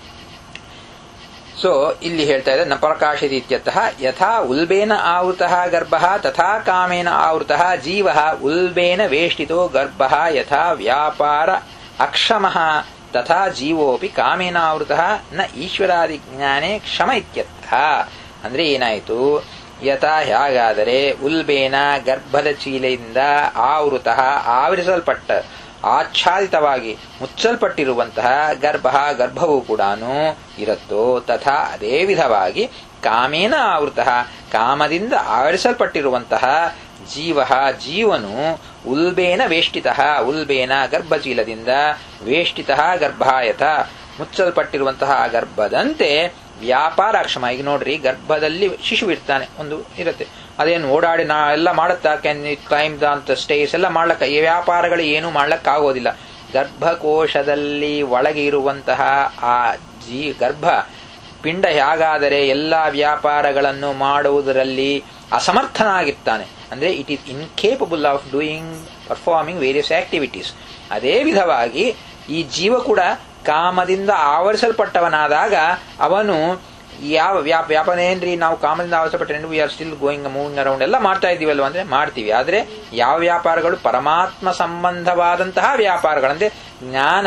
ಸೊ ಇಲ್ಲಿ ಹೇಳ್ತಾ ಇದೆ ನ ಪ್ರಕಾಶಿತೀತ್ಯತಃ ಯಥಾ ಉಲ್ಬೇನ ಆವೃತಃ ಗರ್ಭ ತಥಾ ಕಾಮೇನ ಆವೃತಃ ಜೀವ ಉಲ್ಬೇನ ವೇಷ್ಟಿತೋ ಗರ್ಭ ಯಥಾ ವ್ಯಾಪಾರ ಅಕ್ಷಮಃ ತಥಾ ಜೀವೋಪಿ ಕಾಮೇನ ಆವೃತಃ ನ ಈಶ್ವರಾದಿ ಜ್ಞಾನೇ ಕ್ಷಮ ಇತ್ಯರ್ಥಃ ಅಂದ್ರೆ ಏನಾಯಿತು ಯಥಾ ಹೇಗಾದರೆ ಉಲ್ಬೇನ ಗರ್ಭದ ಚೀಲೆಯಿಂದ ಆವೃತಃ ಆವರಿಸಲ್ಪಟ್ಟ ಆಚ್ಛಾದಿತವಾಗಿ ಮುಚ್ಚಲ್ಪಟ್ಟಿರುವಂತಹ ಗರ್ಭ ಗರ್ಭವೂ ಕೂಡ ಇರುತ್ತೋ ತಥಾ ಅದೇ ವಿಧವಾಗಿ ಕಾಮೇನ ಆವೃತ ಕಾಮದಿಂದ ಆವರಿಸಲ್ಪಟ್ಟಿರುವಂತಹ ಜೀವ ಜೀವನು ಉಲ್ಬೇನ ವೇಷ್ಟಿತ ಉಲ್ಬೇನ ಗರ್ಭಚೀಲದಿಂದ ವೇಷ್ಟಿತ ಗರ್ಭಾಯತ ಮುಚ್ಚಲ್ಪಟ್ಟಿರುವಂತಹ ಗರ್ಭದಂತೆ ವ್ಯಾಪಾರಾಕ್ಷಮ ಈಗ ನೋಡ್ರಿ ಗರ್ಭದಲ್ಲಿ ಶಿಶು ಇರ್ತಾನೆ ಒಂದು ಇರುತ್ತೆ ಅದೇನು ಓಡಾಡಿ ನಾ ಎಲ್ಲ ಮಾಡುತ್ತಾ ಕ್ಯಾನ್ ಕ್ಲೈಮ್ ಅಂತ ಸ್ಟೇಸ್ ಎಲ್ಲ ಮಾಡ್ಲಕ್ಕ ಈ ವ್ಯಾಪಾರಗಳು ಏನು ಮಾಡ್ಲಕ್ಕಾಗೋದಿಲ್ಲ ಗರ್ಭಕೋಶದಲ್ಲಿ ಒಳಗೆ ಇರುವಂತಹ ಆ ಜೀ ಗರ್ಭ ಪಿಂಡ ಹೇಗಾದರೆ ಎಲ್ಲ ವ್ಯಾಪಾರಗಳನ್ನು ಮಾಡುವುದರಲ್ಲಿ ಅಸಮರ್ಥನಾಗಿರ್ತಾನೆ ಅಂದ್ರೆ it is incapable of doing performing various activities ಅದೇ ವಿಧವಾಗಿ ಈ ಜೀವ ಕೂಡ ಕಾಮದಿಂದ ಆವರಿಸಲ್ಪಟ್ಟವನಾದಾಗ ಅವನು ಯಾವ ವ್ಯಾಪ ವ್ಯಾಪಾರ ಏನ್ರಿ ನಾವು ಕಾಮದಿಂದ ಆವರಿಸಲ್ಪಟ್ಟ we are still going moving around ಎಲ್ಲ ಮಾಡ್ತಾ ಇದೀವಲ್ವ ಅಂದ್ರೆ ಮಾಡ್ತೀವಿ ಆದ್ರೆ ಯಾವ ವ್ಯಾಪಾರಗಳು ಪರಮಾತ್ಮ ಸಂಬಂಧವಾದಂತಹ ವ್ಯಾಪಾರಗಳಂದ್ರೆ ಜ್ಞಾನ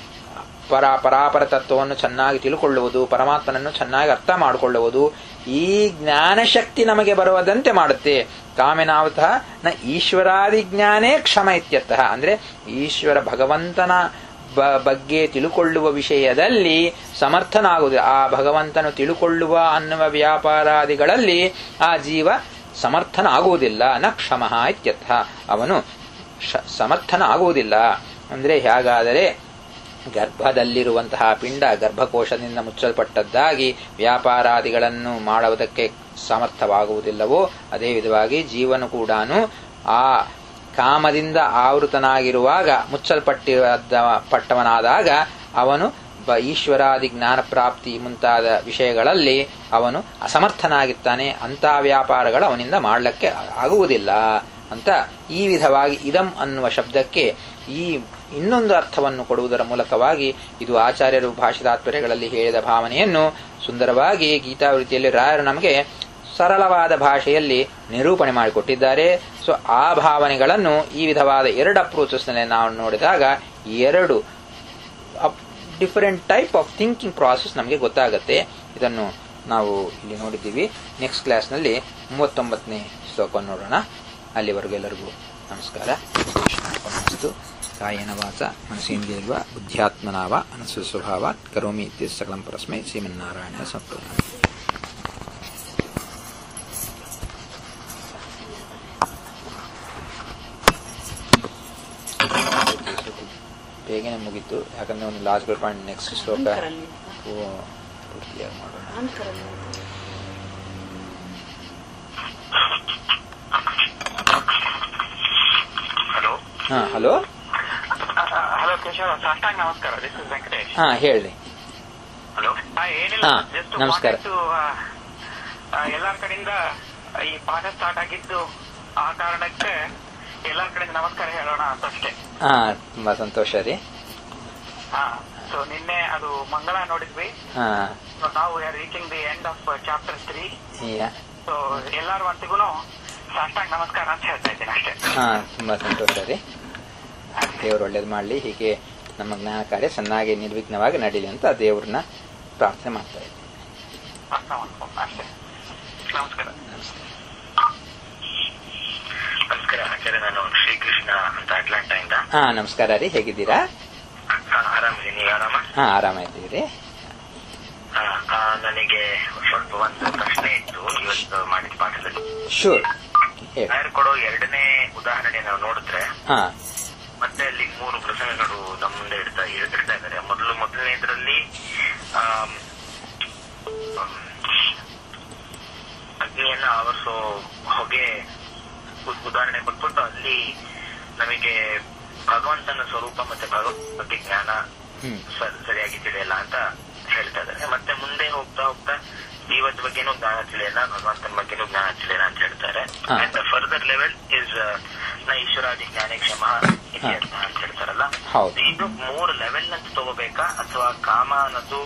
ಪರ ಪರಾಪರ ತತ್ವವನ್ನು ಚೆನ್ನಾಗಿ ತಿಳ್ಕೊಳ್ಳುವುದು ಪರಮಾತ್ಮನನ್ನು ಚೆನ್ನಾಗಿ ಅರ್ಥ ಮಾಡಿಕೊಳ್ಳುವುದು ಈ ಜ್ಞಾನಶಕ್ತಿ ನಮಗೆ ಬರುವುದಂತೆ ಮಾಡುತ್ತೆ ಕಾಮೆನಾವತಃ ನ ಈಶ್ವರಾದಿ ಜ್ಞಾನೇ ಕ್ಷಮ ಇತ್ಯರ್ಥಃ ಅಂದ್ರೆ ಈಶ್ವರ ಭಗವಂತನ ಬಗ್ಗೆ ತಿಳುಕೊಳ್ಳುವ ವಿಷಯದಲ್ಲಿ ಸಮರ್ಥನಾಗುವುದು ಆ ಭಗವಂತನು ತಿಳುಕೊಳ್ಳುವ ಅನ್ನುವ ವ್ಯಾಪಾರಾದಿಗಳಲ್ಲಿ ಆ ಜೀವ ಸಮರ್ಥನಾಗುವುದಿಲ್ಲ ನ ಕ್ಷಮ ಇತ್ಯರ್ಥ ಅವನು ಸಮರ್ಥನ ಆಗುವುದಿಲ್ಲ ಅಂದ್ರೆ ಹೇಗಾದರೆ ಗರ್ಭದಲ್ಲಿರುವಂತಹ ಪಿಂಡ ಗರ್ಭಕೋಶದಿಂದ ಮುಚ್ಚಲ್ಪಟ್ಟದ್ದಾಗಿ ವ್ಯಾಪಾರಾದಿಗಳನ್ನು ಮಾಡುವುದಕ್ಕೆ ಸಮರ್ಥವಾಗುವುದಿಲ್ಲವೋ ಅದೇ ವಿಧವಾಗಿ ಜೀವನು ಕೂಡ ಆ ಕಾಮದಿಂದ ಆವೃತನಾಗಿರುವಾಗ ಮುಚ್ಚಲ್ಪಟ್ಟಿರದ ಪಟ್ಟವನಾದಾಗ ಅವನು ಈಶ್ವರಾದಿ ಜ್ಞಾನ ಪ್ರಾಪ್ತಿ ಮುಂತಾದ ವಿಷಯಗಳಲ್ಲಿ ಅವನು ಅಸಮರ್ಥನಾಗಿರ್ತಾನೆ ಅಂತ ವ್ಯಾಪಾರಗಳು ಅವನಿಂದ ಮಾಡಲಿಕ್ಕೆ ಆಗುವುದಿಲ್ಲ ಅಂತ ಈ ವಿಧವಾಗಿ ಇದಂ ಅನ್ನುವ ಶಬ್ದಕ್ಕೆ ಈ ಇನ್ನೊಂದು ಅರ್ಥವನ್ನು ಕೊಡುವುದರ ಮೂಲಕವಾಗಿ ಇದು ಆಚಾರ್ಯರು ಭಾಷಿತಾತ್ಪರ್ಯಗಳಲ್ಲಿ ಹೇಳಿದ ಭಾವನೆಯನ್ನು ಸುಂದರವಾಗಿ ಗೀತಾವೃತ್ತಿಯಲ್ಲಿ ರಾಯರು ನಮಗೆ ಸರಳವಾದ ಭಾಷೆಯಲ್ಲಿ ನಿರೂಪಣೆ ಮಾಡಿಕೊಟ್ಟಿದ್ದಾರೆ ಸೊ ಆ ಭಾವನೆಗಳನ್ನು ಈ ವಿಧವಾದ ಎರಡು ಅಪ್ರೋಚಸ್ನಲ್ಲಿ ನಾವು ನೋಡಿದಾಗ ಎರಡು different type of thinking process ನಮಗೆ ಗೊತ್ತಾಗುತ್ತೆ ಇದನ್ನು ನಾವು ಇಲ್ಲಿ ನೋಡಿದ್ದೀವಿ ನೆಕ್ಸ್ಟ್ ಕ್ಲಾಸ್ನಲ್ಲಿ ಮೂವತ್ತೊಂಬತ್ತನೇ ಶ್ಲೋಕವನ್ನು ನೋಡೋಣ ಅಲ್ಲಿವರೆಗೂ ಎಲ್ಲರಿಗೂ ನಮಸ್ಕಾರ ಕೃಷ್ಣ ಕಾಯನ ವಾಚ ಮನಸೇಂದ್ರಿಯಲ್ವ ಬುದ್ಧ್ಯಾತ್ಮನಾವ ಅನಸು ಸ್ವಭಾವಾತ್ ಕರೋಮಿ ಇತ್ಯ ಸಕಲಂ ಪರಸ್ಮೈ ಶ್ರೀಮನ್ನಾರಾಯಣ ಸಂಪ್ರದಾಯ ಬೇಗನೆ ಮುಗೀತು ಯಾಕಂದ್ರೆ ಒಂದು ಲಾಸ್ಟ್ ಪಾಯಿಂಟ್ ನೆಕ್ಸ್ಟ್ ಶ್ಲೋಕ ಪೂರ್ತಿಯಾಗಿ ಮಾಡೋಣ ಹಲೋ ಹಾ ಹಲೋ ಹಲೋ ಕೇಶವ ಸಾಷ್ಟಾಂಗ ನಮಸ್ಕಾರ ದಿಸ್ ಇಸ್ ವೆಂಕಟೇಶ್ ಹಾ ಹೇಳಿ ಹಲೋ ಏನಿಲ್ಲ ಹಾ, ಜಸ್ಟ್ ನಮಸ್ಕಾರ. ಎಲ್ಲರ ಕಡೆಯಿಂದ ಈ ಪಾಠ ಸ್ಟಾರ್ಟ್ ಆಗಿದ್ದು ಆ ಕಾರಣಕ್ಕೆ ಎಲ್ಲರ ಕಡೆಯಿಂದ ನಮಸ್ಕಾರ ಹೇಳೋಣ ಅಂತ ಅಷ್ಟೇ ಹಾ ತುಂಬಾ ಸಂತೋಷ ರೀ ಹಾ ಸೊ ನಿನ್ನೆ ಅದು ಮಂಗಳ ನೋಡಿದ್ವಿ ಹಾ ಸೊ ನಾವು reaching the end of chapter three ಈಗ ಸೊ ಎಲ್ಲರ ಹೊತ್ತಿಗೂ ಸಾಷ್ಟಾಂಗ ನಮಸ್ಕಾರ ಅಂತ ಹೇಳ್ತಾ ಇದ್ದೀನಿ ಅಷ್ಟೇ ಹಾ ತುಂಬಾ ಸಂತೋಷ ರೀ ದೇವರು ಒಳ್ಳೇದು ಮಾಡಲಿ ಹೀಗೆ ನಮ್ಮ ಜ್ಞಾನ ಕಾರ್ಯ ಚೆನ್ನಾಗಿ ನಿರ್ವಿಘ್ನವಾಗಿ ನಡೀಲಿ ಅಂತ ದೇವ್ರನ್ನ ಪ್ರಾರ್ಥನೆ ಮಾಡ್ತಾ ಇದ್ದೀನಿ ಅಷ್ಟೇ ನಮಸ್ಕಾರ ನಮಸ್ತೆ ನಮಸ್ಕಾರ ಆಚಾರ್ಯ ನಾನು ಶ್ರೀಕೃಷ್ಣ ಅಂತ ಅಟ್ಲಾಂಟಾ ಇಂದ ಹಾ ನಮಸ್ಕಾರ ರೀ ಹೇಗಿದ್ದೀರಾ ಆರಾಮಿದ್ದೀನಿ ನೀವು ಆರಾಮ ಹಾ ಆರಾಮಾಯ್ತೀರಿ ಆ, ಆ, ನನಗೆ ಸ್ವಲ್ಪ ಒಂದು ಪ್ರಶ್ನೆ ಇತ್ತು ಇವತ್ತು ಮಾಡಿದ ಪಾಠದಲ್ಲಿ ಶೂರ್ ಹೇಳಿ ಯಾರು ಕೊಡೋ ಎರಡನೇ ಉದಾಹರಣೆ ನಾವು ನೋಡಿದ್ರೆ ಹಾ ಮತ್ತೆ ಅಲ್ಲಿ ಮೂರು ಪ್ರಸಂಗಗಳು ನಮ್ಮ ಮುಂದೆ ಇಡ್ತಾ ಇಡ್ತಾ ಇದ್ದಾರೆ ಮೊದಲು ಮೊದಲನೇದರಲ್ಲಿ ಆಮ್, ಆಮ್, ಅಗ್ನಿಯನ್ನ ಆವರಿಸೋ ಹೊಗೆ ಉ- ಉದಾಹರಣೆ ಕೊಟ್ಬಿಟ್ಟು ಅಲ್ಲಿ ನಮಗೆ ಭಗವಂತನ ಸ್ವರೂಪ ಮತ್ತೆ ಭಗವಂತ ಬಗ್ಗೆ ಜ್ಞಾನ ಹ್ಮ್ ಸ- ಸರಿಯಾಗಿ ತಿಳಿಯಲ್ಲ ಅಂತ ಹೇಳ್ತಾ ಇದ್ದಾರೆ ಮತ್ತೆ ಮುಂದೆ ಹೋಗ್ತಾ ಹೋಗ್ತಾ ಜೀವದ ಬಗ್ಗೆನೂ ಜ್ಞಾನ ತಿಳಿಯಲ್ಲ ಭಗವಂತನ ಬಗ್ಗೆನೂ ಜ್ಞಾನ ತಿಳಿಯಲ್ಲ ಅಂತ ಹೇಳ್ತಾರೆ ಹಾ. ಅಂಡ್ ಫರ್ದರ್ ಲೆವೆಲ್ ಇಸ್ ನ ಈಶ್ವರಾದಿ ಜ್ಞಾನೇ ಕ್ಷಮ ಇತ್ಯರ್ಥ ಅಂತ ಹೇಳ್ತಾರಲ್ಲ ಹೌದು. ಇದು ಮೂರು ಲೆವೆಲ್ ಅಂತ ತಗೋಬೇಕಾ ಅಥವಾ ಕಾಮ ಅನ್ನೋದು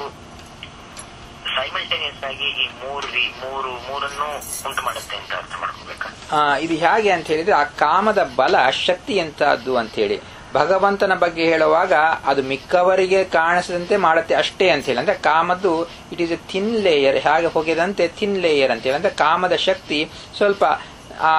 ಸೈಮಲ್ಟೇನಿಯಸ್ ಆಗಿ ಈ ಮೂರು ರೀ- ಮೂರು ಮೂರನ್ನು ಉಂಟು ಮಾಡುತ್ತೆ ಅಂತ ಅರ್ಥ ಮಾಡ್ಕೋಬೇಕಾ ಆ, ಇದು ಹೇಗೆ ಅಂತ ಹೇಳಿದ್ರೆ ಆ ಕಾಮದ ಬಲ ಶಕ್ತಿ ಎಂತದ್ದು ಅಂತ ಹೇಳಿ ಭಗವಂತನ ಬಗ್ಗೆ ಹೇಳುವಾಗ ಅದು ಮಿಕ್ಕವರಿಗೆ ಕಾಣಿಸದಂತೆ ಮಾಡುತ್ತೆ ಅಷ್ಟೇ ಅಂತ ಹೇಳಿ ಅಂದ್ರೆ ಕಾಮದ್ದು it is a thin layer ಹೇಗೆ ಹೋಗಿದಂತೆ ಥಿನ್ ಲೇಯರ್ ಅಂತ ಹೇಳಿ ಅಂದ್ರೆ ಕಾಮದ ಶಕ್ತಿ ಸ್ವಲ್ಪ ಆ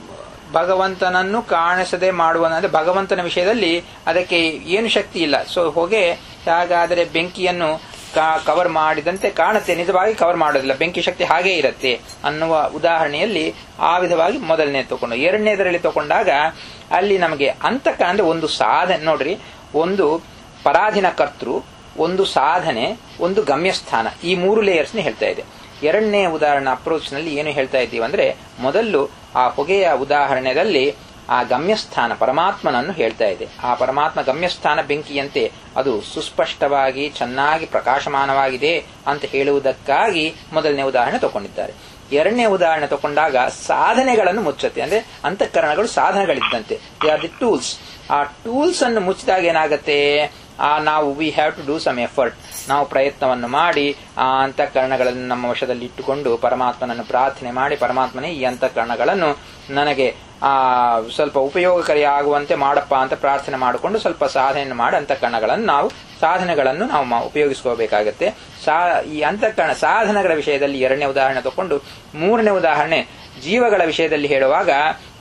ಭಗವಂತನನ್ನು ಕಾಣಿಸದೆ ಮಾಡುವ ಅಂದ್ರೆ ಭಗವಂತನ ವಿಷಯದಲ್ಲಿ ಅದಕ್ಕೆ ಏನು ಶಕ್ತಿ ಇಲ್ಲ ಸೊ ಹೊಗೆ ಹೇಗಾದರೆ ಬೆಂಕಿಯನ್ನು ಕವರ್ ಮಾಡಿದಂತೆ ಕಾಣುತ್ತೆ ನಿಜವಾಗಿ ಕವರ್ ಮಾಡೋದಿಲ್ಲ ಬೆಂಕಿ ಶಕ್ತಿ ಹಾಗೇ ಇರುತ್ತೆ ಅನ್ನುವ ಉದಾಹರಣೆಯಲ್ಲಿ ಆ ವಿಧವಾಗಿ ಮೊದಲನೇ ತಗೊಂಡು ಎರಡನೇದರಲ್ಲಿ ತಗೊಂಡಾಗ ಅಲ್ಲಿ ನಮಗೆ ಅಂತಕ ಅಂದ್ರೆ ಒಂದು ಸಾಧನೆ ನೋಡ್ರಿ ಒಂದು ಪರಾಧೀನ ಕರ್ತೃ ಒಂದು ಸಾಧನೆ ಒಂದು ಗಮ್ಯಸ್ಥಾನ ಈ ಮೂರು ಲೇಯರ್ಸ್ನ ಹೇಳ್ತಾ ಇದೆ ಎರಡನೇ ಉದಾಹರಣೆ ಅಪ್ರೋಚ್ ನಲ್ಲಿ ಏನು ಹೇಳ್ತಾ ಇದ್ದೀವಿ ಅಂದ್ರೆ ಮೊದಲು ಆ ಹೊಗೆಯ ಉದಾಹರಣೆಯಲ್ಲಿ ಆ ಗಮ್ಯಸ್ಥಾನ ಪರಮಾತ್ಮನನ್ನು ಹೇಳ್ತಾ ಇದೆ ಆ ಪರಮಾತ್ಮ ಗಮ್ಯಸ್ಥಾನ ಬೆಂಕಿಯಂತೆ ಅದು ಸುಸ್ಪಷ್ಟವಾಗಿ ಚೆನ್ನಾಗಿ ಪ್ರಕಾಶಮಾನವಾಗಿದೆ ಅಂತ ಹೇಳುವುದಕ್ಕಾಗಿ ಮೊದಲನೇ ಉದಾಹರಣೆ ತಗೊಂಡಿದ್ದಾರೆ ಎರಡನೇ ಉದಾಹರಣೆ ತಗೊಂಡಾಗ ಸಾಧನೆಗಳನ್ನು ಮುಚ್ಚುತ್ತೆ ಅಂದ್ರೆ ಅಂತಃಕರಣಗಳು ಸಾಧನೆಗಳಿದ್ದಂತೆ ದೇ ಆರ್ ದಿ ಟೂಲ್ಸ್ ಆ ಟೂಲ್ಸ್ ಅನ್ನು ಮುಚ್ಚಿದಾಗ ಏನಾಗುತ್ತೆ ಆ ನಾವು we have to do some effort ನಾವು ಪ್ರಯತ್ನವನ್ನು ಮಾಡಿ ಆ ಅಂತಃಕರಣಗಳನ್ನು ನಮ್ಮ ವಶದಲ್ಲಿ ಇಟ್ಟುಕೊಂಡು ಪರಮಾತ್ಮನನ್ನು ಪ್ರಾರ್ಥನೆ ಮಾಡಿ ಪರಮಾತ್ಮನೇ ಈ ಅಂತಃಕರಣಗಳನ್ನು ನನಗೆ ಆ ಸ್ವಲ್ಪ ಉಪಯೋಗಕಾರಿ ಆಗುವಂತೆ ಮಾಡಪ್ಪ ಅಂತ ಪ್ರಾರ್ಥನೆ ಮಾಡಿಕೊಂಡು ಸ್ವಲ್ಪ ಸಾಧನೆಯನ್ನು ಮಾಡಿ ಅಂತಃಕರಣಗಳನ್ನು ನಾವು ಸಾಧನೆಗಳನ್ನು ನಾವು ಮ- ಉಪಯೋಗಿಸ್ಕೋಬೇಕಾಗತ್ತೆ ಸಾ ಈ ಅಂತಃಕರಣ ಸಾಧನಗಳ ವಿಷಯದಲ್ಲಿ ಎರಡನೇ ಉದಾಹರಣೆ ತಗೊಂಡು ಮೂರನೇ ಉದಾಹರಣೆ ಜೀವಗಳ ವಿಷಯದಲ್ಲಿ ಹೇಳುವಾಗ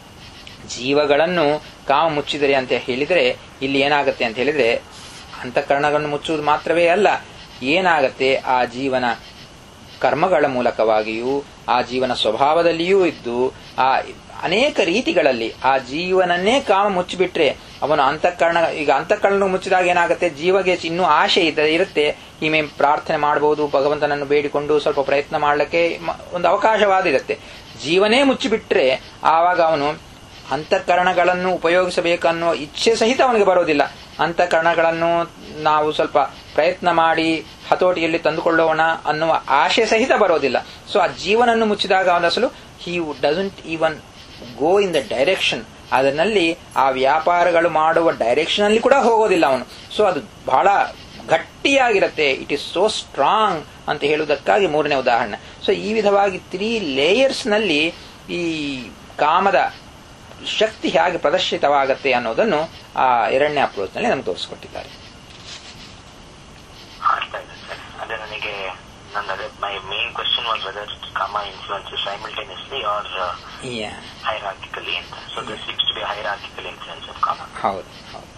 ಜೀವಗಳನ್ನು ಕಾಮ ಮುಚ್ಚಿದರೆ ಅಂತ ಹೇಳಿದರೆ ಇಲ್ಲಿ ಏನಾಗುತ್ತೆ ಅಂತ ಹೇಳಿದ್ರೆ ಅಂತಃಕರಣಗಳನ್ನು ಮುಚ್ಚುವುದು ಮಾತ್ರವೇ ಅಲ್ಲ ಏನಾಗತ್ತೆ ಆ ಜೀವನ ಕರ್ಮಗಳ ಮೂಲಕವಾಗಿಯೂ ಆ ಜೀವನ ಸ್ವಭಾವದಲ್ಲಿಯೂ ಇದ್ದು ಆ ಅನೇಕ ರೀತಿಗಳಲ್ಲಿ ಆ ಜೀವನನ್ನೇ ಕಾಮ ಮುಚ್ಚಿಬಿಟ್ರೆ ಅವನು ಅಂತಃಕರಣ ಈಗ ಅಂತಃಕರಣ ಮುಚ್ಚಿದಾಗ ಏನಾಗುತ್ತೆ ಜೀವಗೆ ಇನ್ನೂ ಆಶೆ ಇದ್ದ ಇರುತ್ತೆ ಈಮೆ ಪ್ರಾರ್ಥನೆ ಮಾಡಬಹುದು ಭಗವಂತನನ್ನು ಬೇಡಿಕೊಂಡು ಸ್ವಲ್ಪ ಪ್ರಯತ್ನ ಮಾಡಲಿಕ್ಕೆ ಮ- ಒಂದು ಅವಕಾಶವಾದಿರುತ್ತೆ ಜೀವನೇ ಮುಚ್ಚಿಬಿಟ್ರೆ ಆವಾಗ ಅವನು ಅಂತಃಕರಣಗಳನ್ನು ಉಪಯೋಗಿಸಬೇಕನ್ನೋ ಇಚ್ಛೆ ಸಹಿತ ಅವನಿಗೆ ಬರೋದಿಲ್ಲ ಅಂತಃಕರಣಗಳನ್ನು ನಾವು ಸ್ವಲ್ಪ ಪ್ರಯತ್ನ ಮಾಡಿ ಹತೋಟಿಯಲ್ಲಿ ತಂದುಕೊಳ್ಳೋಣ ಅನ್ನುವ ಆಶೆ ಸಹಿತ ಬರೋದಿಲ್ಲ ಸೊ ಆ ಜೀವನನ್ನು ಮುಚ್ಚಿದಾಗ ಅವನ ಅಸಲು he doesn't even go in the direction ಅದರಲ್ಲಿ ಆ ವ್ಯಾಪಾರಗಳು ಮಾಡುವ ಡೈರೆಕ್ಷನ್ ಅಲ್ಲಿ ಕೂಡ ಹೋಗೋದಿಲ್ಲ ಅವನು ಸೊ ಅದು ಬಹಳ ಗಟ್ಟಿಯಾಗಿರುತ್ತೆ ಇಟ್ ಇಸ್ ಸೋ ಸ್ಟ್ರಾಂಗ್ ಅಂತ ಹೇಳುವುದಕ್ಕಾಗಿ ಮೂರನೇ ಉದಾಹರಣೆ ಸೊ ಈ ವಿಧವಾಗಿ ತ್ರೀ ಲೇಯರ್ಸ್ ನಲ್ಲಿ ಈ ಕಾಮದ ಶಕ್ತಿ ಹೇಗೆ ಪ್ರದರ್ಶಿತವಾಗತ್ತೆ ಅನ್ನೋದನ್ನು ಆ ಎರಡನೇ ಅಪ್ರೋಚ್ ನಲ್ಲಿ ನಮ್ಗೆ ತೋರಿಸಿಕೊಟ್ಟಿದ್ದಾರೆ ಅರ್ಥ ಇದೆ ಸರ್ ಅದೇ ನನಗೆ ನನ್ನ ಅದೇ my main question was whether ಕಾಮ influence simultaneously or Yeah. Hierarchically ಅಂತ so this six to be hierarchical influence of ಕಾಮ ಹೌದು ಹೌದು